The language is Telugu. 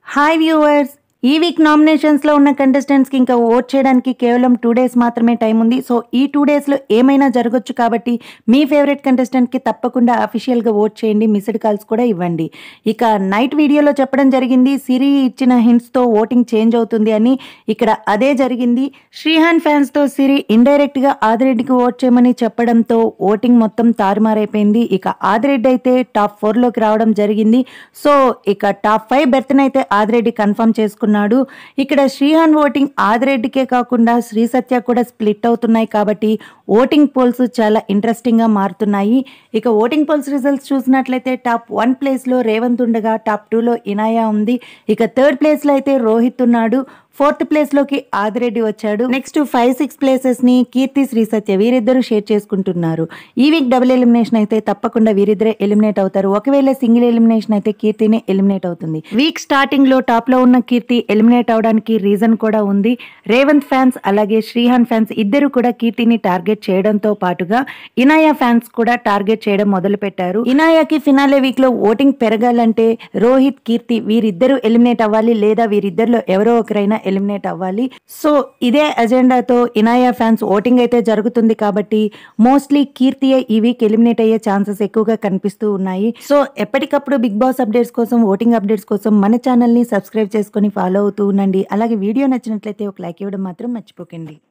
హాయ్ వ్యూవర్స్ ఈ వీక్ నామినేషన్స్లో ఉన్న కంటెస్టెంట్స్కి ఇంకా ఓట్ చేయడానికి కేవలం టూ డేస్ మాత్రమే టైం ఉంది సో ఈ టూ డేస్లో ఏమైనా జరగచ్చు కాబట్టి మీ ఫేవరెట్ కంటెస్టెంట్కి తప్పకుండా అఫీషియల్గా ఓట్ చేయండి మిస్డ్ కాల్స్ కూడా ఇవ్వండి ఇక నైట్ వీడియోలో చెప్పడం జరిగింది సిరి ఇచ్చిన హింట్స్తో ఓటింగ్ చేంజ్ అవుతుంది అని ఇక్కడ అదే జరిగింది శ్రీహాన్ ఫ్యాన్స్తో సిరి ఇండైరెక్ట్గా ఆదిరెడ్డికి ఓట్ చేయమని చెప్పడంతో ఓటింగ్ మొత్తం తారుమారైపోయింది ఇక ఆదిరెడ్డి అయితే టాప్ ఫోర్లోకి రావడం జరిగింది సో ఇక టాప్ ఫైవ్ బెర్త్ని అయితే ఆదిరెడ్డి కన్ఫర్మ్ చేసుకున్నాడు ఇక్కడ శ్రీహాన్ ఓటింగ్ ఆదిరెడ్డికే కాకుండా శ్రీ సత్య కూడా స్ప్లిట్ అవుతున్నాయి కాబట్టి ఓటింగ్ పోల్స్ చాలా ఇంట్రెస్టింగ్గా మారుతున్నాయి ఇక ఓటింగ్ పోల్స్ రిజల్ట్స్ చూసినట్లయితే టాప్ వన్ ప్లేస్లో రేవంత్ ఉండగా టాప్ టూలో ఇనాయా ఉంది ఇక థర్డ్ ప్లేస్లో అయితే రోహిత్ ఉన్నాడు ఫోర్త్ ప్లేస్ లోకి ఆదిరెడ్డి వచ్చాడు నెక్స్ట్ ఫైవ్ సిక్స్ ప్లేసెస్ ని కీర్తి శ్రీ సత్య వీరిద్దరూ షేర్ చేసుకుంటున్నారు ఈ వీక్ డబుల్ ఎలిమినేషన్ అయితే తప్పకుండా వీరిద్దరే ఎలిమినేట్ అవుతారు ఒకవేళ సింగిల్ ఎలిమినేషన్ అయితే కీర్తినే ఎలిమినేట్ అవుతుంది వీక్ స్టార్టింగ్ లో టాప్ లో ఉన్న కీర్తి ఎలిమినేట్ అవడానికి రీజన్ కూడా ఉంది రేవంత్ ఫ్యాన్స్ అలాగే శ్రీహాన్ ఫ్యాన్స్ ఇద్దరు కూడా కీర్తిని టార్గెట్ చేయడంతో పాటుగా ఇనాయా ఫ్యాన్స్ కూడా టార్గెట్ చేయడం మొదలు పెట్టారు ఇనాయాకి ఫినాలే వీక్ లో ఓటింగ్ పెరగాలంటే రోహిత్ కీర్తి వీరిద్దరూ ఎలిమినేట్ అవ్వాలి లేదా వీరిద్దరిలో ఎవరో ఒకరైనా ఎలిమినేట్ అవ్వాలి సో ఇదే అజెండాతో ఇనాయా ఫ్యాన్స్ ఓటింగ్ అయితే జరుగుతుంది కాబట్టి మోస్ట్లీ కీర్తియే ఈ వీక్ ఎలిమినేట్ అయ్యే ఛాన్సెస్ ఎక్కువగా కనిపిస్తూ ఉన్నాయి సో ఎప్పటికప్పుడు బిగ్ బాస్ అప్డేట్స్ కోసం ఓటింగ్ అప్డేట్స్ కోసం మన ఛానల్ని సబ్స్క్రైబ్ చేసుకొని ఫాలో అవుతూ ఉండండి అలాగే వీడియో నచ్చినట్లయితే ఒక లైక్ ఇవ్వడం మాత్రం మర్చిపోకండి